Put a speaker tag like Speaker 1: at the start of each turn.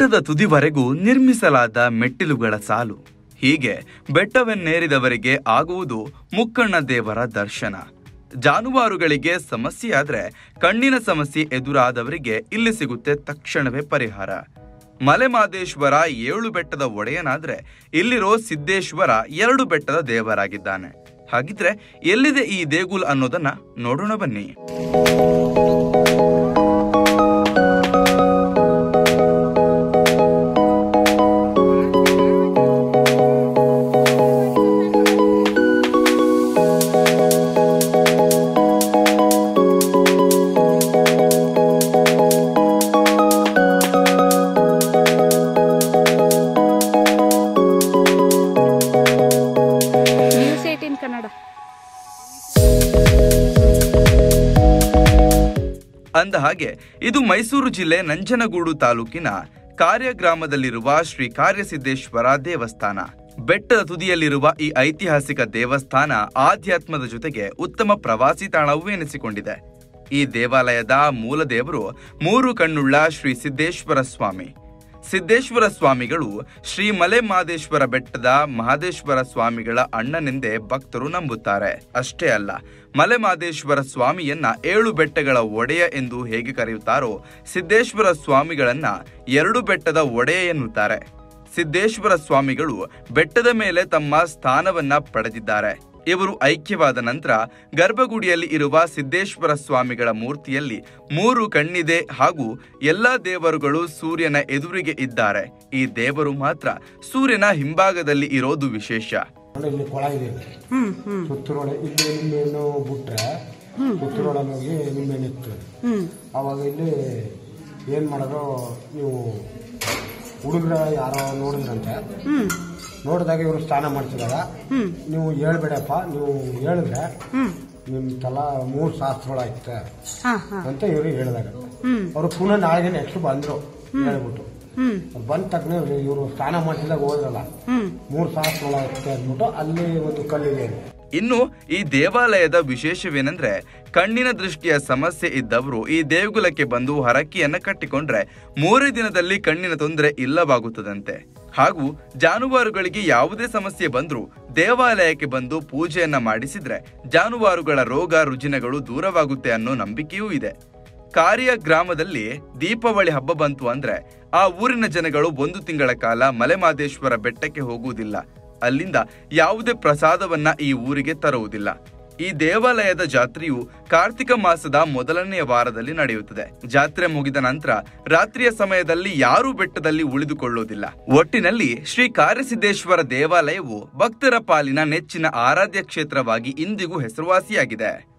Speaker 1: ಬೆಟ್ಟದ ತುದಿವರೆಗೂ ನಿರ್ಮಿಸಲಾದ ಮೆಟ್ಟಿಲುಗಳ ಸಾಲು ಹೀಗೆ ಬೆಟ್ಟವನ್ನೇರಿದವರಿಗೆ ಆಗುವುದು ಮುಕ್ಕಣ್ಣ ದೇವರ ದರ್ಶನ ಜಾನುವಾರುಗಳಿಗೆ ಸಮಸ್ಯೆಯಾದ್ರೆ ಕಣ್ಣಿನ ಸಮಸ್ಯೆ ಎದುರಾದವರಿಗೆ ಇಲ್ಲಿ ಸಿಗುತ್ತೆ ತಕ್ಷಣವೇ ಪರಿಹಾರ ಮಲೆಮಾದೇಶ್ವರ ಏಳು ಬೆಟ್ಟದ ಒಡೆಯನಾದ್ರೆ ಇಲ್ಲಿರೋ ಸಿದ್ದೇಶ್ವರ ಎರಡು ಬೆಟ್ಟದ ದೇವರಾಗಿದ್ದಾನೆ ಹಾಗಿದ್ರೆ ಎಲ್ಲಿದೆ ಈ ದೇಗುಲ್ ಅನ್ನೋದನ್ನ ನೋಡೋಣ ಬನ್ನಿ
Speaker 2: ನ್ಯೂಸ್ ಏಟೀನ್ ಕನ್ನಡ
Speaker 1: ಅಂದ ಹಾಗೆ ಇದು ಮೈಸೂರು ಜಿಲ್ಲೆ ನಂಜನಗೂಡು ತಾಲೂಕಿನ ಕಾರ್ಯಗ್ರಾಮದಲ್ಲಿರುವ ಶ್ರೀ ಕಾರ್ಯಸಿದ್ದೇಶ್ವರ ದೇವಸ್ಥಾನ ಬೆಟ್ಟದ ತುದಿಯಲ್ಲಿರುವ ಈ ಐತಿಹಾಸಿಕ ದೇವಸ್ಥಾನ ಆಧ್ಯಾತ್ಮದ ಜೊತೆಗೆ ಉತ್ತಮ ಪ್ರವಾಸಿ ತಾಣವೂ ಎನಿಸಿಕೊಂಡಿದೆ ಈ ದೇವಾಲಯದ ಮೂಲ ದೇವರು ಮೂರು ಕಣ್ಣುಳ್ಳ ಶ್ರೀ ಸಿದ್ದೇಶ್ವರ ಸ್ವಾಮಿ ಸಿದ್ದೇಶ್ವರ ಸ್ವಾಮಿಗಳು ಶ್ರೀ ಮಲೆಮಾದೇಶ್ವರ ಬೆಟ್ಟದ ಮಹದೇಶ್ವರ ಸ್ವಾಮಿಗಳ ಅಣ್ಣನೆಂದೇ ಭಕ್ತರು ನಂಬುತ್ತಾರೆ ಅಷ್ಟೇ ಅಲ್ಲ ಮಲೆಮಾದೇಶ್ವರ ಸ್ವಾಮಿಯನ್ನ ಏಳು ಬೆಟ್ಟಗಳ ಒಡೆಯ ಎಂದು ಹೇಗೆ ಕರೆಯುತ್ತಾರೋ ಸಿದ್ದೇಶ್ವರ ಸ್ವಾಮಿಗಳನ್ನ ಎರಡು ಬೆಟ್ಟದ ಒಡೆಯ ಎನ್ನುತ್ತಾರೆ ಸಿದ್ದೇಶ್ವರ ಸ್ವಾಮಿಗಳು ಬೆಟ್ಟದ ಮೇಲೆ ತಮ್ಮ ಸ್ಥಾನವನ್ನ ಪಡೆದಿದ್ದಾರೆ ಇವರು ಐಕ್ಯವಾದ ನಂತರ ಗರ್ಭಗುಡಿಯಲ್ಲಿ ಇರುವ ಸಿದ್ದೇಶ್ವರ ಸ್ವಾಮಿಗಳ ಮೂರ್ತಿಯಲ್ಲಿ ಮೂರು ಕಣ್ಣಿದೆ ಹಾಗೂ ಎಲ್ಲಾ ದೇವರುಗಳು ಸೂರ್ಯನ ಎದುರಿಗೆ ಇದ್ದಾರೆ ಈ ದೇವರು ಮಾತ್ರ ಸೂರ್ಯನ ಹಿಂಭಾಗದಲ್ಲಿ ಇರೋದು ವಿಶೇಷ
Speaker 3: ನೋಡಿ ಇಲ್ಲಿ ಕೊಳ ಇದೆ ಸುತ್ತರೋಡೆ ಇಲ್ಲಿ ನಿಂಬೆಹಣ್ಣು ಬಿಟ್ರೆ ಸುತ್ತರೋಡಲ್ಲಿ ಹೋಗಿ ನಿಂಬೆಹಣ್ಣು ಇತ್ತು ಅವಾಗ ಇಲ್ಲಿ ಏನು ಮಾಡೋದು ನೀವು ಹುಡುಗರ ಯಾರೋ ನೋಡಿದ್ರಂತೆ ನೋಡಿದಾಗ ಇವರು ಸ್ನಾನ ಮಾಡ್ತಿದಾಗ ನೀವು ಹೇಳ್ಬೇಡಪ್ಪ ನೀವು ಹೇಳಿದ್ರೆ ನಿಮ್ಮ ತಲ ಮೂರು ಶಾಸ್ತ್ರಗಳಾಯ್ತೆ ಅಂತ ಇವ್ರಿಗೆ ಹೇಳಿದಾಗ ಅವರು ಪುನಃ ನಾಳೆಗೆ ನೆಕ್ಸ್ಟ್ ಬಂದ್ರು ಹೇಳ್ಬಿಟ್ಟು ಅವ್ರು ಬಂದ ತಕ್ಷಣ ಇವರು ಸ್ನಾನ ಮಾಡ್ತಿದ್ದಾಗ ಹೋದ್ರಲ್ಲ ಮೂರು ಶಾಸ್ತ್ರಗಳಾಯ್ತೆ ಅಂದ್ಬಿಟ್ಟು ಅಲ್ಲಿ ಒಂದು ಕಲ್ಲಿದೆ
Speaker 1: ಇನ್ನು ಈ ದೇವಾಲಯದ ವಿಶೇಷವೇನೆಂದ್ರೆ ಕಣ್ಣಿನ ದೃಷ್ಟಿಯ ಸಮಸ್ಯೆ ಇದ್ದವರು ಈ ದೇಗುಲಕ್ಕೆ ಬಂದು ಹರಕೆಯನ್ನ ಕಟ್ಟಿಕೊಂಡ್ರೆ ಮೂರೇ ದಿನದಲ್ಲಿ ಕಣ್ಣಿನ ತೊಂದರೆ ಇಲ್ಲವಾಗುತ್ತದಂತೆ ಹಾಗೂ ಜಾನುವಾರುಗಳಿಗೆ ಯಾವುದೇ ಸಮಸ್ಯೆ ಬಂದ್ರೂ ದೇವಾಲಯಕ್ಕೆ ಬಂದು ಪೂಜೆಯನ್ನ ಮಾಡಿಸಿದ್ರೆ ಜಾನುವಾರುಗಳ ರೋಗ ರುಜಿನಗಳು ದೂರವಾಗುತ್ತೆ ಅನ್ನೋ ನಂಬಿಕೆಯೂ ಇದೆ ಕಾರ್ಯ ಗ್ರಾಮದಲ್ಲಿ ದೀಪಾವಳಿ ಹಬ್ಬ ಬಂತು ಅಂದ್ರೆ ಆ ಊರಿನ ಜನಗಳು ಒಂದು ತಿಂಗಳ ಕಾಲ ಮಲೆಮಾದೇಶ್ವರ ಬೆಟ್ಟಕ್ಕೆ ಹೋಗುವುದಿಲ್ಲ ಅಲ್ಲಿಂದ ಯಾವುದೇ ಪ್ರಸಾದವನ್ನ ಈ ಊರಿಗೆ ತರುವುದಿಲ್ಲ ಈ ದೇವಾಲಯದ ಜಾತ್ರೆಯು ಕಾರ್ತಿಕ ಮಾಸದ ಮೊದಲನೆಯ ವಾರದಲ್ಲಿ ನಡೆಯುತ್ತದೆ ಜಾತ್ರೆ ಮುಗಿದ ನಂತರ ರಾತ್ರಿಯ ಸಮಯದಲ್ಲಿ ಯಾರೂ ಬೆಟ್ಟದಲ್ಲಿ ಉಳಿದುಕೊಳ್ಳುವುದಿಲ್ಲ ಒಟ್ಟಿನಲ್ಲಿ ಶ್ರೀ ಕಾರ್ಯಸಿದ್ದೇಶ್ವರ ದೇವಾಲಯವು ಭಕ್ತರ ಪಾಲಿನ ನೆಚ್ಚಿನ ಆರಾಧ್ಯ ಕ್ಷೇತ್ರವಾಗಿ ಇಂದಿಗೂ ಹೆಸರುವಾಸಿಯಾಗಿದೆ